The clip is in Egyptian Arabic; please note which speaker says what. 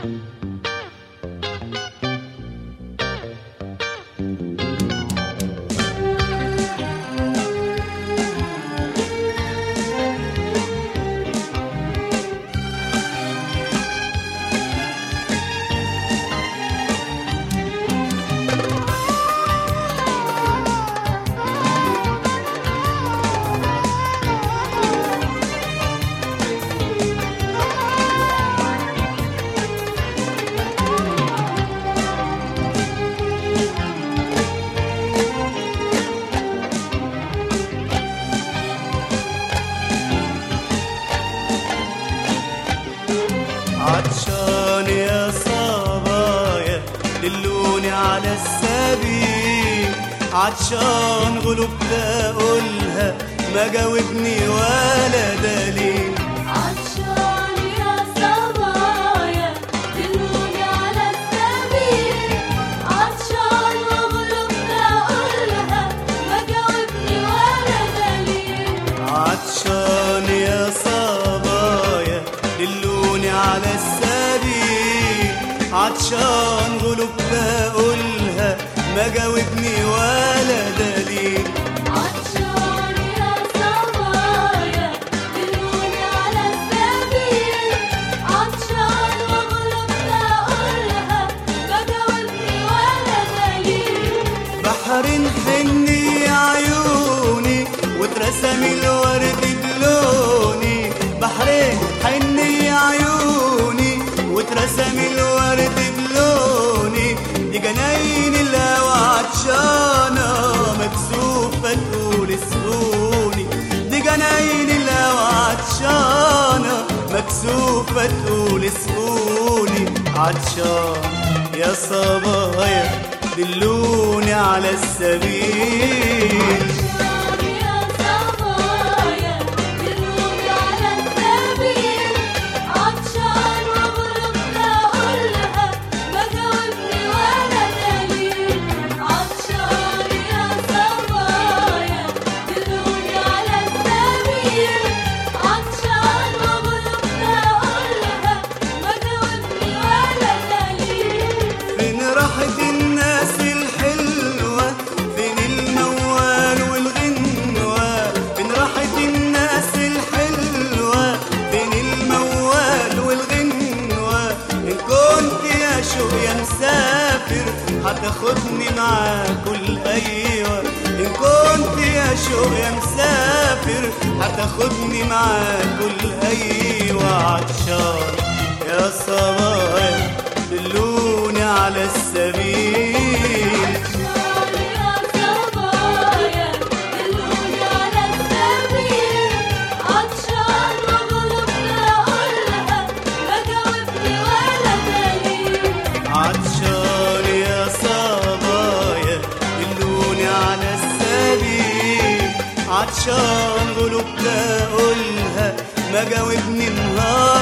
Speaker 1: عطشان يا صبايا دلوني على السبيل عطشان غلوب تقولها ما جاوبني ولا دليل
Speaker 2: عطشان يا صبايا دلوني على السبيل عطشان واغلب اقولها ما جاوبني ولا دليل
Speaker 1: عطشان يا صبايا دلوني على السبيل عطشان غلوب بقولها ما جاوبني ولا دليل
Speaker 2: عطشان يا صبايا دلوني على السبيل عطشان واغلب اقولها ما جاوبني ولا دليل
Speaker 1: بحر حني عيوني واترسم الورد بلوني بحرين حني عيوني واترسم الورد بلوني دي جناين الهوى عطشانة مكسوفة تقول اسقوني دي جناين الهوى عطشانة مكسوفة تقول اسقوني عطشان يا صبايا دلوني على السبيل
Speaker 2: عطشان يا صبايا دلوني على السبيل عطشان واغلب اقولها ما جاوبني ولا دليل عطشان يا صبايا دلوني على السبيل عطشان واغلب اقولها ما جاوبني ولا دليل
Speaker 1: فين راحت الناس الحلوة فين الموال والغنوة فين راحت الناس الحلوة فين الموال والغنوة إن كنت يا شوق يا مسافر هتاخدني معاك الأيوة إن كنت يا شوق يا مسافر هتاخدني معاك الأيوة عطشان يا صبايا دلوني على السبيل
Speaker 2: عطشان يا صبايا دلوني على السبيل عطشان واغلب اقولها ما جاوبني ولا دليل
Speaker 1: عطشان يا صبايا دلوني على السبيل عطشان غلوب تقولها ما جاوبني النهار